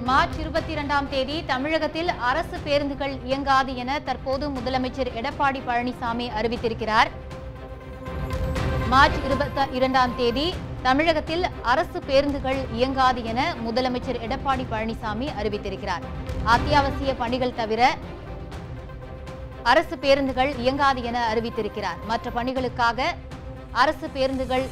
March இருபத்தி இரண்டாம் தேதி தமிழகத்தில் அரசு பேருந்துகள் இயங்காது என தற்போது முதலமைச்சர் எடப்பாடி பழனிசாமி அறிவித்திருக்கிறார் மார்ச் இருபத்தி இரண்டாம் தேதி தமிழகத்தில் அரசு பேருந்துகள் இயங்காது என முதலமைச்சர் எடப்பாடி பழனிசாமி அறிவித்திருக்கிறார் அத்தியாவசிய பணிகள் தவிர அரசு பேருந்துகள் இயங்காது என அறிவித்திருக்கிறார் மற்ற பணிகளுக்காக அரசு பேருந்துகள்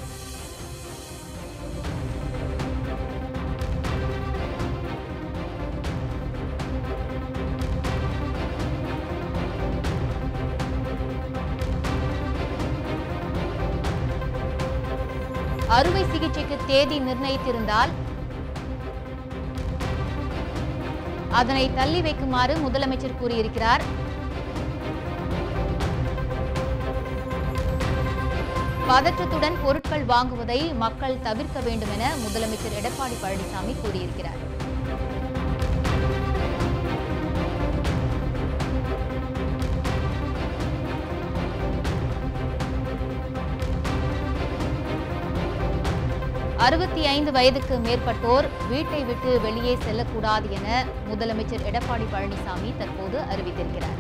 அறுவை சிகிச்சைக்கு தேதி நிர்ணயித்திருந்தால் அதனை தள்ளி வைக்குமாறு முதலமைச்சர் கூறியிருக்கிறார் பதற்றத்துடன் பொருட்கள் வாங்குவதை மக்கள் தவிர்க்க வேண்டும் என முதலமைச்சர் எடப்பாடி பழனிசாமி கூறியிருக்கிறார் அறுபத்தி ஐந்து வயதுக்கு மேற்பட்டோர் வீட்டை விட்டு வெளியே செல்லக்கூடாது என முதலமைச்சர் எடப்பாடி பழனிசாமி தற்போது அறிவித்திருக்கிறார்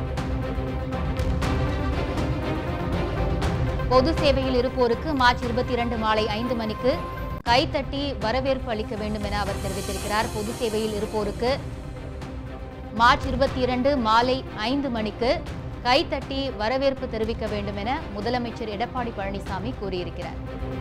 பொது சேவையில் இருப்போருக்கு மார்ச் இருபத்தி இரண்டு மாலை ஐந்து மணிக்கு கைத்தட்டி வரவேற்பு அளிக்க வேண்டும் என அவர் தெரிவித்திருக்கிறார் பொது சேவையில் இருப்போருக்கு மார்ச் இருபத்தி இரண்டு மாலை ஐந்து மணிக்கு கைத்தட்டி வரவேற்பு தெரிவிக்க வேண்டும் என முதலமைச்சர் எடப்பாடி பழனிசாமி கூறியிருக்கிறார்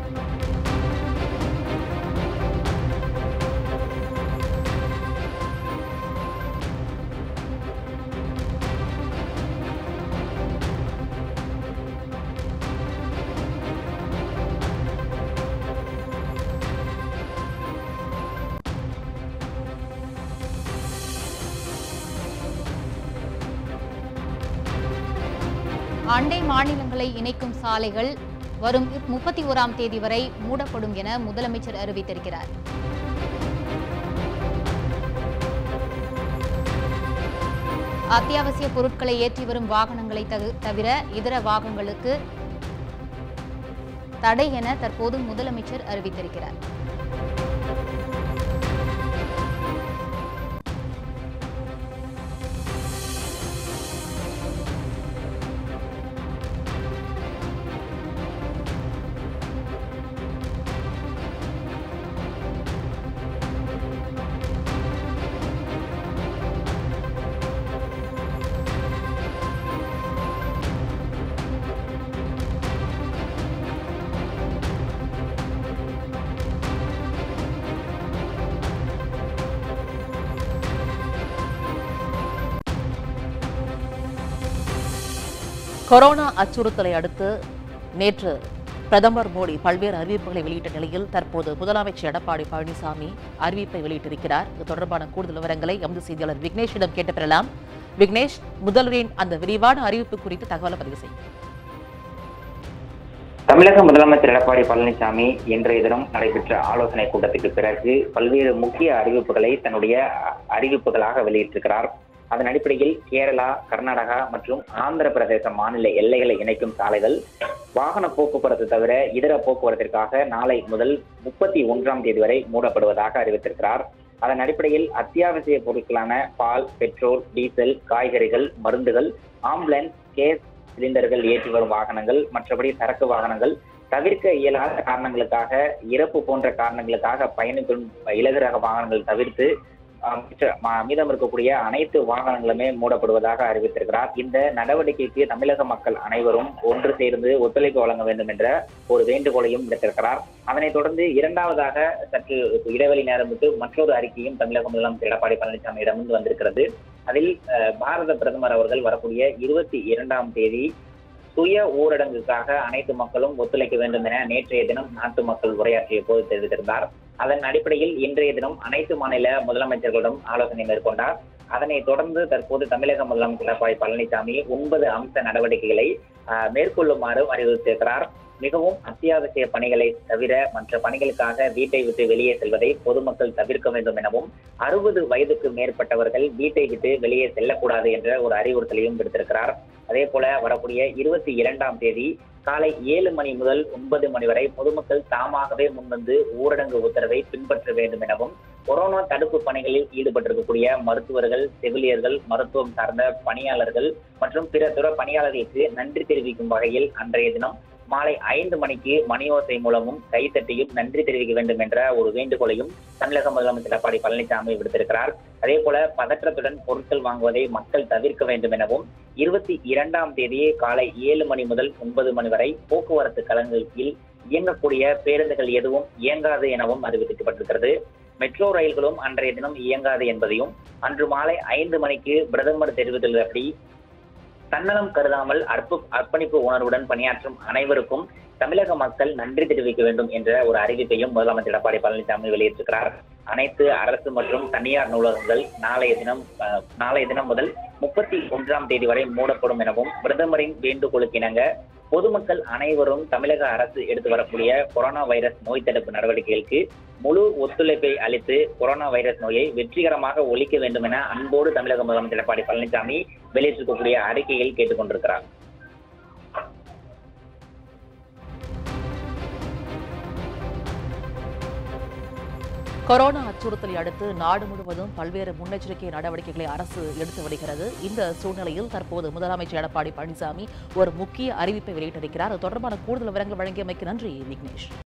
அண்டை மாநிலங்களை இணைக்கும் சாலைகள் வரும் முப்பத்தி ஓராம் தேதி வரை மூடப்படும் என முதலமைச்சர் அறிவித்திருக்கிறார் அத்தியாவசிய பொருட்களை ஏற்றி வரும் வாகனங்களை தகு- தவிர இதர வாகனங்களுக்கு தடை என தற்போது முதலமைச்சர் அறிவித்திருக்கிறார் கொரோனா அச்சுறுத்தலை அடுத்து நேற்று பிரதமர் மோடி பல்வேறு அறிவிப்புகளை வெளியிட்ட நிலையில் தற்போது முதலமைச்சர் எடப்பாடி பழனிசாமி அறிவிப்பை வெளியிட்டிருக்கிறார் இது தொடர்பான கூடுதல் விவரங்களை எமது செய்தியாளர் விக்னேஷிடம் கேட்டு பெறலாம் விக்னேஷ் முதல்வரின் அந்த விரிவான அறிவிப்பு குறித்து தகவலை பதிவு செய்யும் தமிழக முதலமைச்சர் எடப்பாடி பழனிசாமி இன்றைய தினம் நடைபெற்ற ஆலோசனை கூட்டத்துக்கு பிறகு பல்வேறு முக்கிய அறிவிப்புகளை தன்னுடைய அ- அறிவிப்புகளாக வெளியிட்டிருக்கிறார் அதன் அடிப்படையில் கேரளா கர்நாடகா மற்றும் ஆந்திர பிரதேச மாநில எல்லைகளை இணைக்கும் சாலைகள் வாகன போக்குவரத்து தவிர இதர போக்குவரத்திற்காக நாளை முதல் முப்பத்தி ஒன்றாம் தேதி வரை மூடப்படுவதாக அறிவித்திருக்கிறார் அதன் அடிப்படையில் அத்தியாவசிய பொருட்களான பால் பெட்ரோல் டீசல் காய்கறிகள் மருந்துகள் ஆம்புலன்ஸ் கேஸ் சிலிண்டர்கள் ஏற்றி வரும் வாகனங்கள் மற்றபடி சரக்கு வாகனங்கள் தவிர்க்க இயலாத காரணங்களுக்காக இறப்பு போன்ற காரணங்களுக்காக பயணிக்கும் இலகு ரக வாகனங்கள் தவிர்த்து ஆஹ், மிச்ச- ம- மீதம் இருக்கக்கூடிய அனைத்து வாகனங்களுமே மூடப்படுவதாக அறிவித்திருக்கிறார் இந்த நடவடிக்கைக்கு தமிழக மக்கள் அனைவரும் ஒன்று சேர்ந்து ஒத்துழைப்பு வழங்க வேண்டும் என்ற ஒரு வேண்டுகோளையும் விடுத்திருக்கிறார் அதனைத் தொடர்ந்து இரண்டாவதாக சற்று இடைவெளி நேரம் விட்டு மற்றொரு அறிக்கையும் தமிழக முதலமைச்சர் எடப்பாடி பழனிசாமியிடமிருந்து வந்திருக்கிறது அதில் அஹ், பாரத பிரதமர் அவர்கள் வரக்கூடிய இருபத்தி இரண்டாம் தேதி சுய ஊரடங்குக்காக அனைத்து மக்களும் ஒத்துழைக்க வேண்டும் என நேற்றைய தினம் நாட்டு மக்கள் உரையாற்றிய போது தெரிவித்திருந்தார் அதன் அடிப்படையில் இன்றைய தினம் அனைத்து மாநில முதலமைச்சர்களிடம் ஆலோசனை மேற்கொண்டார் அதனைத் தொடர்ந்து தற்போது தமிழக முதலமைச்சர் எடப்பாடி பழனிசாமி ஒன்பது அம்ச நடவடிக்கைகளை ஆஹ், மேற்கொள்ளுமாறு அறிவுறுத்தியிருக்கிறார் மிகவும் அத்தியாவசிய பணிகளை தவிர மற்ற பணிகளுக்காக வீட்டை விட்டு வெளியே செல்வதை பொதுமக்கள் தவிர்க்க வேண்டும் எனவும் அறுபது வயதுக்கு மேற்பட்டவர்கள் வீட்டை விட்டு வெளியே செல்லக்கூடாது என்ற ஒரு அறிவுறுத்தலையும் விடுத்திருக்கிறார் அதே போல வரக்கூடிய இருபத்தி இரண்டாம் தேதி காலை ஏழு மணி முதல் ஒன்பது மணி வரை பொதுமக்கள் தாமாகவே முன்வந்து ஊரடங்கு உத்தரவை பின்பற்ற வேண்டும் எனவும் கொரோனா தடுப்பு பணிகளில் ஈடுபட்டிருக்கக்கூடிய மருத்துவர்கள் செவிலியர்கள் மருத்துவம் சார்ந்த பணியாளர்கள் மற்றும் பிற துற பணியாளர்களுக்கு நன்றி தெரிவிக்கும் வகையில் அன்றைய தினம் மாலை ஐந்து மணிக்கு மணியோசை மூலமும் கைத்தட்டியும் நன்றி தெரிவிக்க வேண்டும் என்ற ஒரு வேண்டுகோளையும் தமிழக முதலமைச்சர் எடப்பாடி பழனிசாமி விடுத்திருக்கிறார் அதே போல பதற்றத்துடன் பொருட்கள் வாங்குவதை மக்கள் தவிர்க்க வேண்டும் எனவும் இருபத்தி இரண்டாம் தேதி காலை ஏழு மணி முதல் ஒன்பது மணி வரை போக்குவரத்து கழகங்களில் இயங்கக்கூடிய பேருந்துகள் எதுவும் இயங்காது எனவும் அறிவிக்கப்பட்டிருக்கிறது மெட்ரோ ரயில்களும் அன்றைய தினம் இயங்காது என்பதையும் அன்று மாலை ஐந்து மணிக்கு பிரதமர் தெரிவித்துள்ளபடி தன்னலம் கருதாமல் அற்பு அர்ப்பணிப்பு உணர்வுடன் பணியாற்றும் அனைவருக்கும் தமிழக மக்கள் நன்றி தெரிவிக்க வேண்டும் என்ற ஒரு அறிவிப்பையும் முதலமைச்சர் எடப்பாடி பழனிசாமி வெளியிட்டிருக்கிறார் அனைத்து அரசு மற்றும் தனியார் நூலகங்கள் நாளைய தினம் அஹ், நாளைய தினம் முதல் முப்பத்தி ஒன்றாம் தேதி வரை மூடப்படும் எனவும் பிரதமரின் வேண்டுகோளுக்கு இணங்க பொதுமக்கள் அனைவரும் தமிழக அரசு எடுத்து வரக்கூடிய கொரோனா வைரஸ் நோய் தடுப்பு நடவடிக்கைகளுக்கு முழு ஒத்துழைப்பை அளித்து கொரோனா வைரஸ் நோயை வெற்றிகரமாக ஒழிக்க வேண்டும் என அன்போடு தமிழக முதலமைச்சர் எடப்பாடி பழனிசாமி வெளியிட்டிருக்கக்கூடிய அறிக்கையில் கேட்டுக்கொண்டிருக்கிறார் கொரோனா அச்சுறுத்தலை அடுத்து நாடு முழுவதும் பல்வேறு முன்னெச்சரிக்கை நடவடிக்கைகளை அரசு எடுத்து வருகிறது இந்த சூழ்நிலையில் தற்போது முதலமைச்சர் எடப்பாடி பழனிசாமி ஒரு முக்கிய அறிவிப்பை வெளியிட்டிருக்கிறார் அது தொடர்பான கூடுதல் விவரங்கள் வழங்கியமைக்கு நன்றி விக்னேஷ்